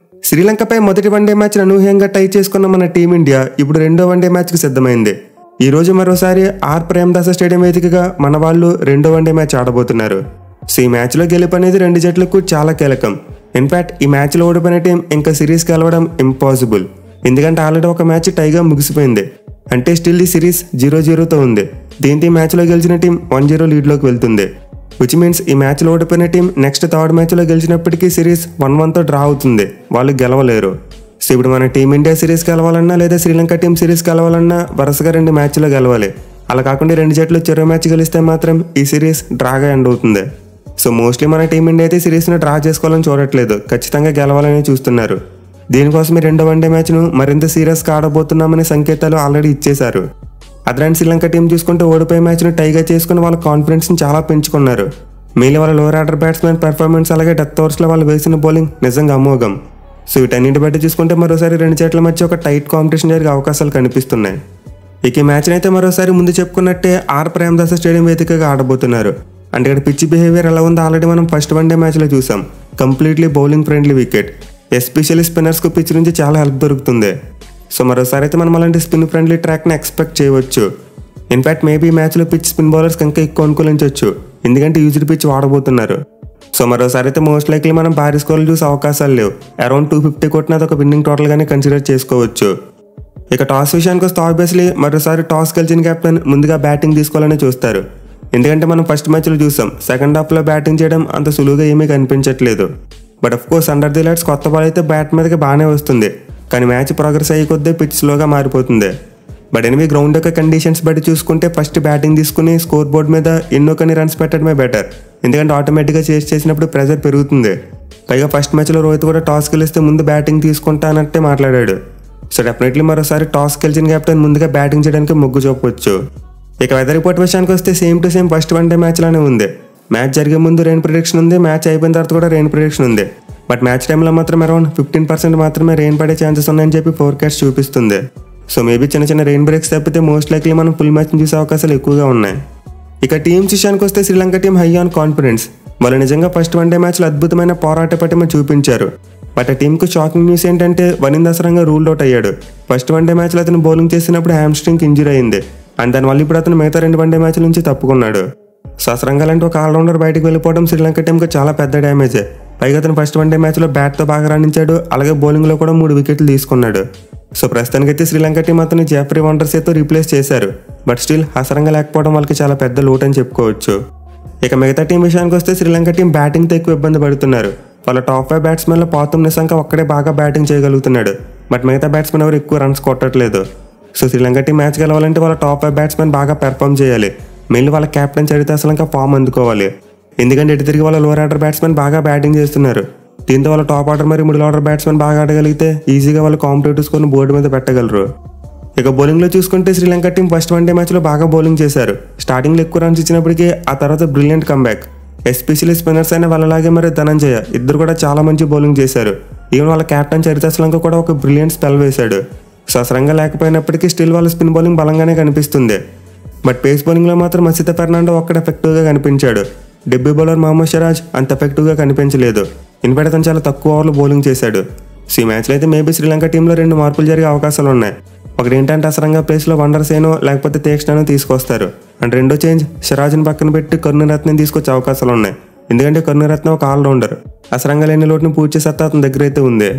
శ్రీలంకపై మొదటి one day match అనూహ్యంగా టై చేసుకున్న మన టీమిండియా ఇప్పుడు రెండో వన్డే మ్యాచ్కి సిద్ధమైంది ఈ రోజు మరోసారి ఆర్ ప్రేమదాస స్టేడియం వేదికగా మన వాళ్ళు రెండో వన్డే మ్యాచ్ ఆడబోతున్నారు సో ఈ మ్యాచ్లో గెలుపు అనేది రెండు జట్లకు చాలా కీలకం ఇన్ఫాక్ట్ ఈ మ్యాచ్లో ఓడిపోయిన టీం ఇంకా సిరీస్ గెలవడం ఇంపాసిబుల్ ఎందుకంటే ఆల్రెడీ ఒక మ్యాచ్ టైగా ముగిసిపోయింది అంటే స్టిల్ ఈ సిరీస్ జీరో జీరోతో ఉంది దీంతో ఈ మ్యాచ్లో గెలిచిన టీం వన్ జీరో లీడ్లోకి వెళ్తుంది విచ్ మీన్స్ ఈ మ్యాచ్లో ఓడిపోయిన టీం నెక్స్ట్ థర్డ్ మ్యాచ్లో గెలిచినప్పటికీ సిరీస్ వన్ వన్తో డ్రా అవుతుంది వాళ్ళు గెలవలేరు సో ఇప్పుడు మన టీమిండియా సిరీస్ గెలవాలన్నా లేదా శ్రీలంక టీం సిరీస్ గెలవాలన్నా వరుసగా రెండు మ్యాచ్లో గెలవాలి అలా కాకుండా ఈ రెండు జట్లు చెరో మ్యాచ్ గెలిస్తే మాత్రం ఈ సిరీస్ డ్రాగా ఎండ్ అవుతుంది సో మోస్ట్లీ మన టీమిండియా అయితే సిరీస్ని డ్రా చేసుకోవాలని చూడట్లేదు ఖచ్చితంగా గెలవాలని చూస్తున్నారు దీనికోసం ఈ రెండో వన్డే మ్యాచ్ను మరింత సీరియస్గా ఆడబోతున్నామనే సంకేతాలు ఆల్రెడీ ఇచ్చేశారు అదరాంటి శ్రీలంక టీం చూసుకుంటే ఓడిపోయే మ్యాచ్ను టైగా చేసుకుని వాళ్ళ కాన్ఫిడెన్స్ని చాలా పెంచుకున్నారు మిగిలిన వాళ్ళ లోవర్ ఆర్డర్ బ్యాట్స్మెన్ పెర్ఫార్మెన్స్ అలాగే డెత్ ఓవర్స్లో వాళ్ళు వేసిన బౌలింగ్ నిజంగా అమోఘం సో వీటన్నింటి బట్టి చూసుకుంటే మరోసారి రెండు జట్ల మధ్య ఒక టైట్ కాంపిటీషన్ జరిగే అవకాశాలు కనిపిస్తున్నాయి ఇక ఈ మ్యాచ్ని అయితే మరోసారి ముందు చెప్పుకున్నట్టే ఆర్ ప్రేమదాస స్టేడియం వేదికగా ఆడబోతున్నారు అంటే ఇక్కడ పిచ్ బిహేవియర్ ఎలా ఉందో ఆల్రెడీ మనం ఫస్ట్ వన్డే మ్యాచ్లో చూసాం completely bowling friendly wicket especially స్పిన్నర్స్కు పిచ్ నుంచి చాలా హెల్ప్ దొరుకుతుంది సో మరోసారి అయితే మనం అలాంటి స్పిన్ ఫ్రెండ్లీ ట్రాక్ని ఎక్స్పెక్ట్ చేయవచ్చు ఇన్ఫాక్ట్ మేబీ ఈ మ్యాచ్లో పిచ్ స్పిన్ బౌలర్స్ ఇంకా ఎక్కువ అనుకూలించవచ్చు ఎందుకంటే యూజ్డ్ పిచ్ వాడబోతున్నారు సో మరోసారి అయితే మోస్ట్ లైక్లీ మనం భారీ స్కోర్లు చూసే అవకాశాలు లేవు అరౌండ్ టూ ఫిఫ్టీ కొట్టినది ఒక విన్నింగ్ టోటల్గానే కన్సిడర్ చేసుకోవచ్చు ఇక టాస్ విషయానికి వస్తే ఆబ్వియస్లీ మరోసారి టాస్ గెలిచిన కెప్టెన్ ముందుగా బ్యాటింగ్ తీసుకోవాలని చూస్తారు ఎందుకంటే మనం ఫస్ట్ మ్యాచ్లో చూసాం సెకండ్ హాఫ్లో బ్యాటింగ్ చేయడం అంత సులువుగా ఏమీ కనిపించట్లేదు but of course under the lights కొత్త బాల్ అయితే బ్యాట్ మీదకి బాగానే వస్తుంది కానీ మ్యాచ్ ప్రోగ్రెస్ అయ్యే కొద్దీ పిచ్ స్లోగా మారిపోతుంది బట్ ఎనిమిది గ్రౌండ్ యొక్క కండిషన్స్ బట్టి చూసుకుంటే ఫస్ట్ బ్యాటింగ్ తీసుకుని స్కోర్ బోర్డ్ మీద ఎన్నో కొన్ని రన్స్ పెట్టడమే బెటర్ ఎందుకంటే ఆటోమేటిక్గా చేసి చేసినప్పుడు ప్రెజర్ పెరుగుతుంది పైగా ఫస్ట్ మ్యాచ్లో రోహిత్ కూడా టాస్ గెలిస్తే ముందు బ్యాటింగ్ తీసుకుంటానంటే మాట్లాడాడు సో డెఫినెట్లీ మరోసారి టాస్ గెలిచిన కెప్టెన్ ముందుగా బ్యాటింగ్ చేయడానికి మొగ్గు చూపవచ్చు ఇక వెదర్ రిపోర్ట్ విషయానికి వస్తే same to same first one day match లానే ఉంది మ్యాచ్ జరిగే ముందు రెయిన్ ప్రొడిక్షన్ ఉంది మ్యాచ్ అయిపోయిన తర్వాత కూడా రెయిన్ ప్రొడిక్షన్ ఉంది బట్ మ్యాచ్ టైంలో మాత్రం అరౌండ్ ఫిఫ్టీన్ పర్సెంట్ మాత్రమే రెయిన్ పడే ఛాన్సెస్ ఉన్నాయని చెప్పి ఫోర్కాస్ట్ చూపిస్తుంది సో మేబీ చిన్న చిన్న రెయిన్ బ్రేక్స్ తప్పితే మోస్ట్ లైక్లీ మనం ఫుల్ మ్యాచ్ని చూసే అవకాశాలు ఎక్కువగా ఉన్నాయి ఇక టీమ్స్ విషయానికి వస్తే Sri Lanka team high on confidence వాళ్ళు నిజంగా ఫస్ట్ వన్ డే మ్యాచ్లో అద్భుతమైన పోరాట పటిమ చూపించారు బట్ ఆ టీంకు షాకింగ్ న్యూస్ ఏంటంటే వనింద్ అసరంగా రూల్డ్ అవుట్ అయ్యాడు ఫస్ట్ వన్ డే మ్యాచ్లో అతను బౌలింగ్ చేసినప్పుడు హ్యామ్స్ట్రింగ్ ఇంజరీ అయింది అండ్ దానివల్ల ఇప్పుడు అతను మిగతా రెండు వన్ డే మ్యాచ్ నుంచి తప్పుకున్నాడు ససరంగా లాంటి ఒక ఆల్రౌండర్ బయటకు వెళ్ళిపోవడం శ్రీలంక టీంకి చాలా పెద్ద డ్యామేజే పైగా అతను ఫస్ట్ వన్ డే మ్యాచ్లో బ్యాట్తో బాగా రాణించాడు అలాగే బౌలింగ్లో కూడా మూడు వికెట్లు తీసుకున్నాడు సో ప్రస్తుతానికైతే శ్రీలంక టీం అతను జాఫ్రీ వండర్సేతో రీప్లేస్ చేశారు బట్ స్టిల్ హసరంగా లేకపోవడం వాళ్ళకి చాలా పెద్ద లోటు అని చెప్పుకోవచ్చు ఇక మిగతా టీం విషయానికి వస్తే శ్రీలంక టీం బ్యాటింగ్తో ఎక్కువ ఇబ్బంది పడుతున్నారు వాళ్ళ టాప్ ఫైవ్ బ్యాట్స్మెన్లో పాతం నిశాంక ఒక్కడే బాగా బ్యాటింగ్ చేయగలుగుతున్నాడు బట్ మిగతా బ్యాట్స్మెన్ ఎవరు ఎక్కువ రన్స్ కొట్టట్లేదు సో శ్రీలంక టీం మ్యాచ్ గెలవాలంటే వాళ్ళ టాప్ ఫైవ్ బ్యాట్స్మెన్ బాగా పెర్ఫామ్ చేయాలి మెయిన్ వాళ్ళ కెప్టెన్ చరిత అసలు ఇంకా ఫామ్ అందుకోవాలి ఎందుకంటే ఇటు తిరిగి వాళ్ళ లోవర్ ఆర్డర్ బ్యాట్స్మెన్ బాగా బ్యాటింగ్ చేస్తున్నారు దీంతో వాళ్ళ టాప్ ఆర్డర్ మరియు మిడిల్ ఆర్డర్ బ్యాట్స్మెన్ బాగా ఆడగలిగితే ఈజీగా వాళ్ళు కాంపిటేటివ్ స్కోర్ని బోర్డు మీద పెట్టగలరు ఇక బౌలింగ్లో చూసుకుంటే Sri Lanka team first one day మ్యాచ్లో బాగా బౌలింగ్ చేశారు స్టార్టింగ్లో ఎక్కువ రన్స్ ఇచ్చినప్పటికీ ఆ తర్వాత బ్రిలియంట్ కమ్బ్యాక్ ఎస్పెషల్లీ స్పిన్నర్స్ అయిన వాళ్ళలాగే మరి ధనంజయ ఇద్దరు కూడా చాలా మంచి బౌలింగ్ చేశారు ఈవెన్ వాళ్ళ కెప్టెన్ చరిత శ్రీలంక కూడా ఒక బ్రిలియంట్ స్పెల్ వేశాడు ససరంగా లేకపోయినప్పటికీ స్టిల్ వాళ్ళ స్పిన్ బౌలింగ్ బలంగానే కనిపిస్తుంది బట్ పేస్ బౌలింగ్లో మాత్రం మసిత ఫెర్నాండో ఒక్కడ ఎఫెక్టివ్గా కనిపించాడు డెబ్బీ బౌలర్ మహమ్మద్ సిరాజ్ అంత ఎఫెక్టివ్గా కనిపించలేదు ఇన్ఫాక్ట్ అతను చాలా తక్కువ ఓవర్లు బౌలింగ్ చేశాడు సో ఈ మ్యాచ్లో అయితే మేబీ శ్రీలంక టీంలో రెండు మార్పులు జరిగే అవకాశాలు ఉన్నాయి ఒకటి ఏంటంటే అసరంగా ప్లేస్లో వండర్ సేనో లేకపోతే తీక్షణను తీసుకొస్తారు అండ్ రెండో చేంజ్ సిరాజ్ని పక్కన పెట్టి కరుణరత్నం తీసుకొచ్చే అవకాశాలు ఉన్నాయి ఎందుకంటే కరుణరత్నం ఒక ఆల్రౌండర్ అసరంగా లేని లోటును పూర్తి సత్తా అతని దగ్గర అయితే ఉంది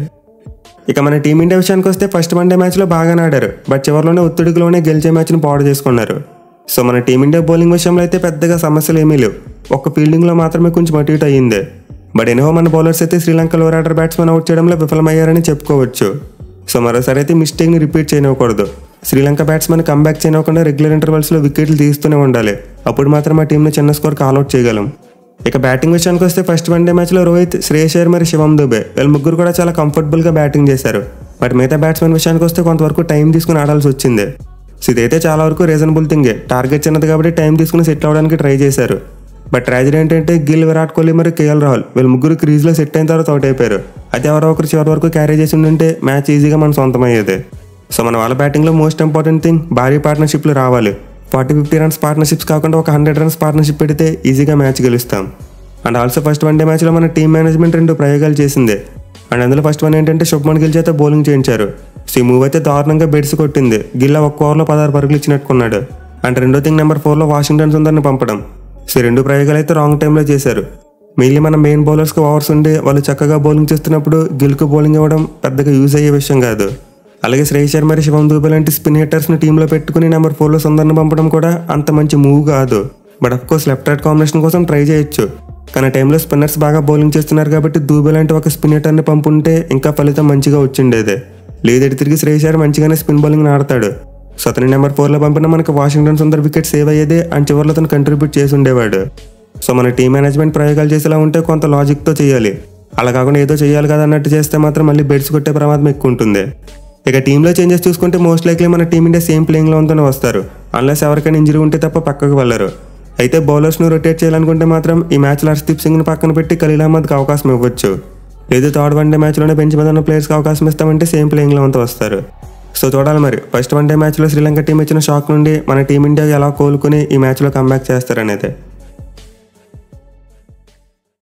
ఇక మన టీమిండియా విషయానికి వస్తే ఫస్ట్ వన్డే మ్యాచ్లో బాగానే ఆడారు బట్ చివరిలోనే ఒత్తిడిలోనే గెలిచే మ్యాచ్ను పాడు చేసుకున్నారు సో మన టీమిండియా బౌలింగ్ విషయంలో అయితే పెద్దగా సమస్యలు ఏమీ లేవు ఒక్క ఫీల్డింగ్లో మాత్రమే కొంచెం అటు ఇటు అయ్యింది బట్ ఎనిహో మన బౌలర్స్ అయితే Sri Lanka lower order batsmen out చేయడంలో విఫలమయ్యారని చెప్పుకోవచ్చు సో మరోసారి అయితే మిస్టేక్ని రిపీట్ చేయనివ్వకూడదు శ్రీలంక బ్యాట్స్మెన్ కంబ్యాక్ చేయనివ్వకుండా రెగ్యులర్ ఇంటర్వెల్స్లో వికెట్లు తీస్తూనే ఉండాలి అప్పుడు మాత్రం మా టీంని చిన్న స్కోర్ కాల్అవుట్ చేయగలం ఇక బ్యాటింగ్ విషయానికి వస్తే ఫస్ట్ వన్డే మ్యాచ్లో రోహిత్ శ్రేయస్ అయ్యర్ మరి శివం దుబే వీళ్ళు ముగ్గురు కూడా చాలా కంఫర్టబుల్గా బ్యాటింగ్ చేశారు బట్ మిగతా బ్యాట్స్మెన్ విషయానికి వస్తే కొంతవరకు టైం తీసుకుని ఆడాల్సి వచ్చింది సో ఇదైతే చాలా వరకు రీజనబుల్ థింగే టార్గెట్ చిన్నది కాబట్టి టైం తీసుకుని సెటిల్ అవ్వడానికి ట్రై చేశారు బట్ ట్రాజడీ ఏంటంటే గిల్ విరాట్ కోహ్లీ మరియు కేఎల్ రాహుల్ వీళ్ళు ముగ్గురు క్రీజ్లో సెట్ అయిన తర్వాత అవుట్ అయిపోయారు అది ఎవరో ఒకరు చివరి వరకు క్యారీ చేసి ఉంటే మ్యాచ్ ఈజీగా మన సొంతం అయ్యేది సో మన వాళ్ళ బ్యాటింగ్లో మోస్ట్ ఇంపార్టెంట్ థింగ్ భారీ పార్ట్నర్షిప్లు రావాలి ఫార్టీ ఫిఫ్టీ రన్స్ పార్ట్నర్షిప్స్ కాకుండా ఒక హండ్రెడ్ రన్స్ పార్ట్నర్షిప్ పెడితే ఈజీగా మ్యాచ్ గెలుస్తాం అండ్ ఆల్సో ఫస్ట్ వన్డే మ్యాచ్లో మన టీం మేనేజ్మెంట్ రెండు ప్రయోగాలు చేసింది అండ్ అందులో ఫస్ట్ వన్ ఏంటంటే శుభ్మన్ గిల్ చేత బౌలింగ్ చేయించారు సో ఈ మూవ్ అయితే దారుణంగా బెడ్స్ కొట్టింది గిల్ ఆ ఒక్క ఓవర్లో పదహారు పరుగులు ఇచ్చినట్టుకున్నాడు అండ్ రెండో థింగ్ నెంబర్ ఫోర్లో వాషింగ్టన్ సుందర్ని పంపడం సో ఈ రెండు ప్రయోగాలు అయితే రాంగ్ టైంలో చేశారు మిగిలిన మన మెయిన్ బౌలర్స్కి ఓవర్స్ ఉండి వాళ్ళు చక్కగా బౌలింగ్ చేస్తున్నప్పుడు గిల్కు బౌలింగ్ ఇవ్వడం పెద్దగా యూజ్ అయ్యే విషయం కాదు అలాగే శ్రేయస్ శర్మ మరి శివం దూబే లాంటి స్పిన్ హిట్టర్స్ని టీంలో పెట్టుకుని నెంబర్ ఫోర్లో సుందర్ని పంపడం కూడా అంత మంచి మూవ్ కాదు but of course left right combination కోసం ట్రై చేయొచ్చు కానీ ఆ టైంలో స్పిన్నర్స్ బాగా బౌలింగ్ చేస్తున్నారు కాబట్టి దూబే లాంటి ఒక స్పిన్ హిట్టర్ని పంపుంటే ఇంకా ఫలితం మంచిగా వచ్చిండేది లేదటి తిరిగి శ్రేయస్ శర్మ మంచిగానే స్పిన్ బౌలింగ్ ఆడతాడు సో అతని నెంబర్ ఫోర్లో పంపిన మనకి వాషింగ్టన్ సుందర్ వికెట్ సేవ్ అయ్యేది అండ్ చివరిలో అతను కంట్రిబ్యూట్ చేసి ఉండేవాడు సో మన టీం మేనేజ్మెంట్ ప్రయోగాలు చేసేలా ఉంటే కొంత లాజిక్తో చేయాలి అలా కాకుండా ఏదో చేయాలి కదా అన్నట్టు చేస్తే మాత్రం మళ్ళీ బెడ్స్ కొట్టే ప్రమాదం ఎక్కువ ఉంటుంది ఇక టీంలో చేంజెస్ చూసుకుంటే మోస్ట్ లైక్లీ మన టీం ఇండియా సేమ్ ప్లేయింగ్లో ఉంటూనే వస్తారు అన్లెస్ ఎవరికైనా ఇంజరీ ఉంటే తప్ప పక్కకు వెళ్ళరు అయితే బౌలర్స్ను రొటేట్ చేయాలనుకుంటే మాత్రం ఈ మ్యాచ్లో హర్షదీప్ సింగ్ని పక్కన పెట్టి ఖలీల్ అహ్మద్కి అవకాశం ఇవ్వచ్చు లేదు థర్డ్ వన్డే మ్యాచ్లోనే బెంచ్ మీద ఉన్న ప్లేయర్స్కి అవకాశం ఇస్తామంటే సేమ్ ప్లేయింగ్లో అంతా వస్తారు సో చూడాలి మరి ఫస్ట్ వన్డే మ్యాచ్లో శ్రీలంక టీం ఇచ్చిన షాక్ నుండి మన టీం ఇండియా ఎలా కోలుకుని ఈ మ్యాచ్లో కంబ్యాక్ చేస్తారనేది